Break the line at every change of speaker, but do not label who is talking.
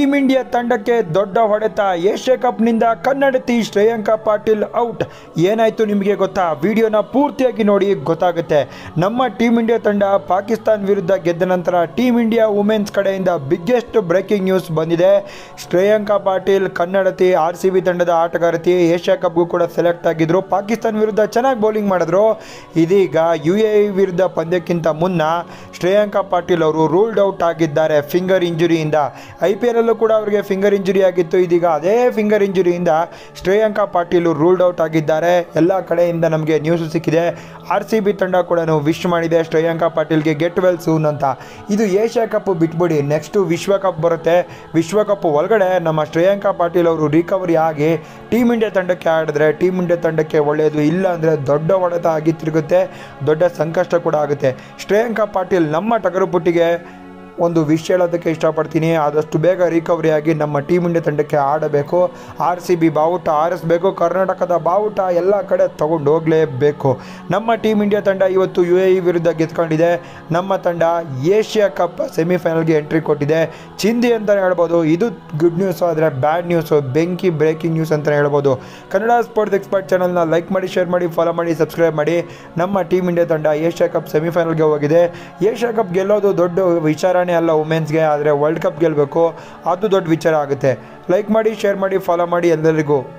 team India ತಂಡಕ್ಕೆ ದೊಡ್ಡ ಹೊಡೆತ ಏಷ್ಯಾ ಕಪ್ನಿಂದ ಕನ್ನಡತಿ ಶ್ರೇಯಾಂಕಾ ಪಾಟೀಲ್ ಔಟ್ ಏನಾಯ್ತು ನಿಮಗೆ ಗೊತ್ತಾ ವಿಡಿಯೋನ ಪೂರ್ತಿಯಾಗಿ ನೋಡಿ ಗೊತ್ತಾಗುತ್ತೆ ನಮ್ಮ ಟೀಮ್ ಇಂಡಿಯಾ ತಂಡ ಪಾಕಿಸ್ತಾನ್ ವಿರುದ್ಧ ಗೆದ್ದ ನಂತರ ಟೀಮ್ ಇಂಡಿಯಾ ವುಮೆನ್ಸ್ ಕಡೆಯಿಂದ ಬಿಗ್ಗೆಸ್ಟ್ ಬ್ರೇಕಿಂಗ್ ನ್ಯೂಸ್ ಬಂದಿದೆ ಶ್ರೇಯಾಂಕಾ ಪಾಟೀಲ್ ಕನ್ನಡತಿ ಆರ್ ಸಿ ಬಿ ತಂಡದ ಆಟಗಾರತಿ ಏಷ್ಯಾ ಕಪ್ಗೂ ಕೂಡ ಸೆಲೆಕ್ಟ್ ಆಗಿದ್ರು ಪಾಕಿಸ್ತಾನ್ ವಿರುದ್ಧ ಚೆನ್ನಾಗಿ ಬೌಲಿಂಗ್ ಮಾಡಿದ್ರು ಇದೀಗ ಯು ಎ ವಿರುದ್ಧ ಪಂದ್ಯಕ್ಕಿಂತ ಮುನ್ನ ಶ್ರೇಯಾಂಕಾ ಪಾಟೀಲ್ ಅವರು ರೂಲ್ಡ್ ಔಟ್ ಆಗಿದ್ದಾರೆ ಫಿಂಗರ್ ಇಂಜುರಿಯಿಂದ ಐ ಪಿ ಎಲ್ಲಲ್ಲೂ ಕೂಡ ಅವರಿಗೆ ಫಿಂಗರ್ ಇಂಜುರಿ ಆಗಿತ್ತು ಇದೀಗ ಅದೇ ಫಿಂಗರ್ ಇಂಜುರಿಯಿಂದ ಶ್ರೇಯಾಂಕಾ ಪಾಟೀಲ್ ರೂಲ್ಡ್ ಔಟ್ ಆಗಿದ್ದಾರೆ ಎಲ್ಲ ಕಡೆಯಿಂದ ನಮಗೆ ನ್ಯೂಸ್ ಸಿಕ್ಕಿದೆ ಆರ್ ಸಿ ಬಿ ತಂಡ ಕೂಡ ವಿಶ್ ಮಾಡಿದೆ ಶ್ರೇಯಾಂಕಾ ಪಾಟೀಲ್ಗೆ ಗೆಟ್ ವೆಲ್ ಸೂನ್ ಅಂತ ಇದು ಏಷ್ಯಾ ಕಪ್ ಬಿಟ್ಬಿಡಿ ನೆಕ್ಸ್ಟು ವಿಶ್ವಕಪ್ ಬರುತ್ತೆ ವಿಶ್ವಕಪ್ ಒಳಗಡೆ ನಮ್ಮ ಶ್ರೇಯಾಂಕಾ ಪಾಟೀಲ್ ಅವರು ರಿಕವರಿ ಆಗಿ ಟೀಮ್ ಇಂಡಿಯಾ ತಂಡಕ್ಕೆ ಆಡಿದ್ರೆ ಟೀಮ್ ಇಂಡಿಯಾ ತಂಡಕ್ಕೆ ಒಳ್ಳೆಯದು ಇಲ್ಲ ಅಂದರೆ ದೊಡ್ಡ ಹೊಡೆತ ಆಗಿ ತಿರುಗುತ್ತೆ ದೊಡ್ಡ ಸಂಕಷ್ಟ ಕೂಡ ಆಗುತ್ತೆ ಶ್ರೇಯಾಂಕಾ ಪಾಟೀಲ್ ನಮ್ಮ ಟಗರುಪುಟ್ಟಿಗೆ ಒಂದು ವಿಷಯ ಹೇಳೋದಕ್ಕೆ ಇಷ್ಟಪಡ್ತೀನಿ ಆದಷ್ಟು ಬೇಗ ರಿಕವರಿ ಆಗಿ ನಮ್ಮ ಟೀಮ್ ಇಂಡಿಯಾ ತಂಡಕ್ಕೆ ಆಡಬೇಕು ಆರ್ ಸಿ ಬಿ ಬಾವುಟ ಆರಿಸ್ಬೇಕು ಕರ್ನಾಟಕದ ಬಾವುಟ ಎಲ್ಲ ಕಡೆ ತಗೊಂಡು ಹೋಗಲೇಬೇಕು ನಮ್ಮ ಟೀಮ್ ಇಂಡಿಯಾ ತಂಡ ಇವತ್ತು ಯು ಎ ಇ ವಿರುದ್ಧ ಗೆದ್ಕೊಂಡಿದೆ ನಮ್ಮ ತಂಡ ಏಷ್ಯಾ ಕಪ್ ಸೆಮಿಫೈನಲ್ಗೆ ಎಂಟ್ರಿ ಕೊಟ್ಟಿದೆ ಚಿಂದಿ ಅಂತಲೇ ಹೇಳ್ಬೋದು ಇದು ಗುಡ್ ನ್ಯೂಸು ಆದರೆ ಬ್ಯಾಡ್ ನ್ಯೂಸು ಬೆಂಕಿ ಬ್ರೇಕಿಂಗ್ ನ್ಯೂಸ್ ಅಂತಲೇ ಹೇಳ್ಬೋದು ಕನ್ನಡ ಸ್ಪೋರ್ಟ್ಸ್ ಎಕ್ಸ್ಪರ್ಟ್ ಚಾನಲ್ನ ಲೈಕ್ ಮಾಡಿ ಶೇರ್ ಮಾಡಿ ಫಾಲೋ ಮಾಡಿ ಸಬ್ಸ್ಕ್ರೈಬ್ ಮಾಡಿ ನಮ್ಮ ಟೀಮ್ ಇಂಡಿಯಾ ತಂಡ ಏಷ್ಯಾ ಕಪ್ ಸೆಮಿಫೈನಲ್ಗೆ ಹೋಗಿದೆ ಏಷ್ಯಾ ಕಪ್ ಗೆಲ್ಲೋದು ದೊಡ್ಡ ವಿಚಾರನೇ ಅಲ್ಲ ವುಮೆನ್ಸ್ಗೆ ಆದರೆ ವರ್ಲ್ಡ್ ಕಪ್ ಗೆಲ್ಲಬೇಕು ಅದು ದೊಡ್ಡ ವಿಚಾರ ಆಗುತ್ತೆ ಲೈಕ್ ಮಾಡಿ ಶೇರ್ ಮಾಡಿ ಫಾಲೋ ಮಾಡಿ ಎಲ್ಲರಿಗೂ